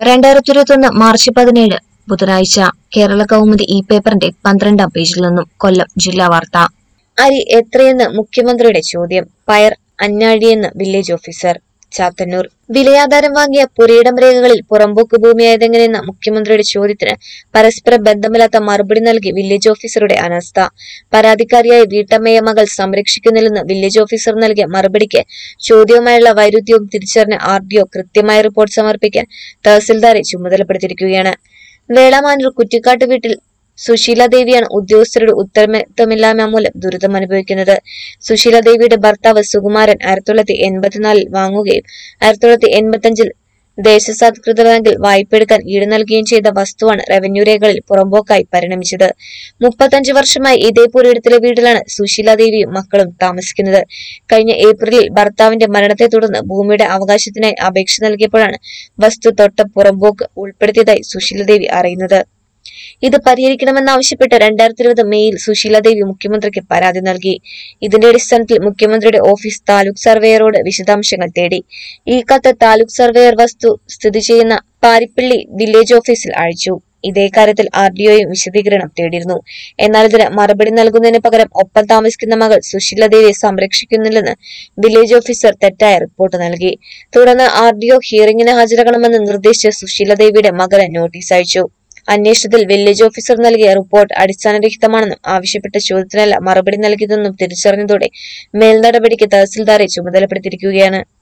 രണ്ടായിരത്തി ഇരുപത്തൊന്ന് മാർച്ച് പതിനേഴ് ബുധനാഴ്ച കേരള കൗമുദി ഇ പേപ്പറിന്റെ പന്ത്രണ്ടാം പേജിൽ നിന്നും കൊല്ലം ജില്ലാ വാർത്ത അരി എത്രയെന്ന് മുഖ്യമന്ത്രിയുടെ ചോദ്യം പയർ അഞ്ഞാഴിയെന്ന് വില്ലേജ് ഓഫീസർ ചാത്തന്നൂർ വിലയാധാരം വാങ്ങിയ പുരയിടം രേഖകളിൽ പുറമ്പോക്ക് ഭൂമിയായതെങ്ങനെയെന്ന മുഖ്യമന്ത്രിയുടെ ചോദ്യത്തിന് പരസ്പര ബന്ധമില്ലാത്ത മറുപടി നൽകി വില്ലേജ് ഓഫീസറുടെ അനാസ്ഥ പരാതിക്കാരിയായ വീട്ടമ്മയെ മകൾ സംരക്ഷിക്കുന്നില്ലെന്ന് വില്ലേജ് ഓഫീസർ നൽകിയ മറുപടിക്ക് ചോദ്യവുമായുള്ള വൈരുദ്ധ്യവും തിരിച്ചറിഞ്ഞ ആർ ഡി ഒ കൃത്യമായ റിപ്പോർട്ട് സമർപ്പിക്കാൻ തഹസിൽദാരെ ചുമതലപ്പെടുത്തിയിരിക്കുകയാണ് വേളമാനൂർ കുറ്റിക്കാട്ട് വീട്ടിൽ സുശീല ദേവിയാണ് ഉദ്യോഗസ്ഥരുടെ ഉത്തരവാദിത്തമില്ലായ്മ മൂലം ദുരിതം അനുഭവിക്കുന്നത് സുശീല ദേവിയുടെ ഭർത്താവ് സുകുമാരൻ ആയിരത്തി തൊള്ളായിരത്തി എൺപത്തിനാലിൽ വാങ്ങുകയും ആയിരത്തി തൊള്ളായിരത്തി എൺപത്തിയഞ്ചിൽ ദേശസാത്കൃത ബാങ്കിൽ വായ്പയെടുക്കാൻ ഈട് നൽകുകയും ചെയ്ത വസ്തുവാണ് റവന്യൂ രേഖകളിൽ പുറമ്പോക്കായി പരിണമിച്ചത് മുപ്പത്തഞ്ച് വർഷമായി ഇതേ പുരയിടത്തിലെ വീട്ടിലാണ് സുശീല ദേവിയും മക്കളും താമസിക്കുന്നത് കഴിഞ്ഞ ഏപ്രിലിൽ ഭർത്താവിന്റെ മരണത്തെ തുടർന്ന് ഭൂമിയുടെ അവകാശത്തിനായി അപേക്ഷ നൽകിയപ്പോഴാണ് വസ്തു തൊട്ട പുറമ്പോക്ക് ഉൾപ്പെടുത്തിയതായി സുശീല ദേവി അറിയുന്നത് ഇത് പരിഹരിക്കണമെന്നാവശ്യപ്പെട്ട് രണ്ടായിരത്തി ഇരുപത് മെയ്യിൽ സുശീലാദേവി മുഖ്യമന്ത്രിക്ക് പരാതി നൽകി ഇതിന്റെ അടിസ്ഥാനത്തിൽ മുഖ്യമന്ത്രിയുടെ ഓഫീസ് താലൂക്ക് സർവേയറോട് വിശദാംശങ്ങൾ തേടി ഈ കത്ത് താലൂക്ക് സർവേയർ വസ്തു സ്ഥിതി ചെയ്യുന്ന പാരിപ്പള്ളി വില്ലേജ് ഓഫീസിൽ അയച്ചു ഇതേ കാര്യത്തിൽ ആർ ഡി ഒയും വിശദീകരണം തേടിയിരുന്നു എന്നാൽ ഇതിന് മറുപടി നൽകുന്നതിന് പകരം ഒപ്പം താമസിക്കുന്ന മകൾ സുശീലദേവിയെ സംരക്ഷിക്കുന്നില്ലെന്ന് വില്ലേജ് ഓഫീസർ തെറ്റായ റിപ്പോർട്ട് നൽകി തുടർന്ന് ആർ ഡി ഒ ഹിയറിംഗിന് ഹാജരാകണമെന്ന് നിർദ്ദേശിച്ച് സുശീലദേവിയുടെ മകന് നോട്ടീസ് അയച്ചു അന്വേഷണത്തിൽ വില്ലേജ് ഓഫീസർ നൽകിയ റിപ്പോർട്ട് അടിസ്ഥാനരഹിതമാണെന്നും ആവശ്യപ്പെട്ട ചോദ്യത്തിനല്ല മറുപടി നൽകിയതെന്നും തിരിച്ചറിഞ്ഞതോടെ മേൽനടപടിക്ക് തഹസിൽദാരെ ചുമതലപ്പെടുത്തിയിരിക്കുകയാണ്